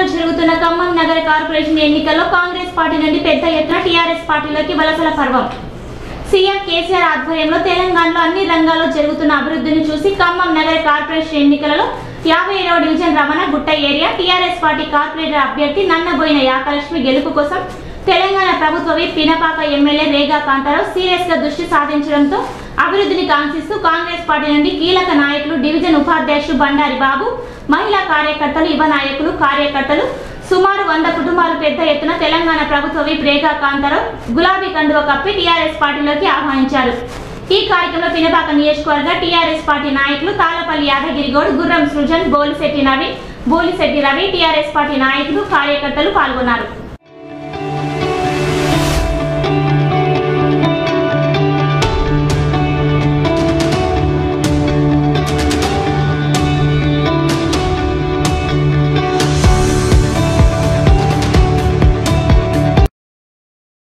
జరుగుతున్న ఖమ్మం నగర కార్పొరేషన్ ఎన్నికల్లో కాంగ్రెస్ పార్టీ నుండి పెద్ద ఎత్తున టీఆర్ఎస్ పార్టీలోకి వలసల పర్వం సీఎం కేసీఆర్ ఆధ్వర్యంలో తెలంగాణలో అన్ని రంగాల్లో జరుగుతున్న అభివృద్ధిని చూసి ఖమ్మం నగర కార్పొరేషన్ ఎన్నికలలో యాభై ఏడవ డివిజన్ రమణ గుట్ట ఏరియా టీఆర్ఎస్ పార్టీ కార్పొరేటర్ అభ్యర్థి నన్నబోయిన యాకలక్ష్మి గెలుపు కోసం తెలంగాణ ప్రభుత్వ whip Pinapaka MLA Rega Kantharao serious గా దృష్టి సాధించడంతో అభివృద్ధిని కాంక్షిస్తూ కాంగ్రెస్ పార్టీ నుండి కీలక నాయకులు డివిజన్ ఉపాధ్యక్షుడు బండారి బాబు మహిళా కార్యకర్తలు యువ నాయకులు కార్యకర్తలు సుమారు వంద కుటుంబాలు పెద్ద ఎత్తున తెలంగాణ ప్రభుత్వ విప్ రేఖా కాంతారావు గులాబీ కండువ కప్పి టీఆర్ఎస్ పార్టీలోకి ఆహ్వానించారు ఈ కార్యక్రమంలో పినపాక నియోజకవర్గ టీఆర్ఎస్ పార్టీ నాయకులు తాళపల్లి యాదగిరి గౌడ్ గుర్రం సృజన్ బోలిశెట్టి నవీన్ బోలిశెట్టి రవి టీఆర్ఎస్ పార్టీ నాయకులు కార్యకర్తలు పాల్గొన్నారు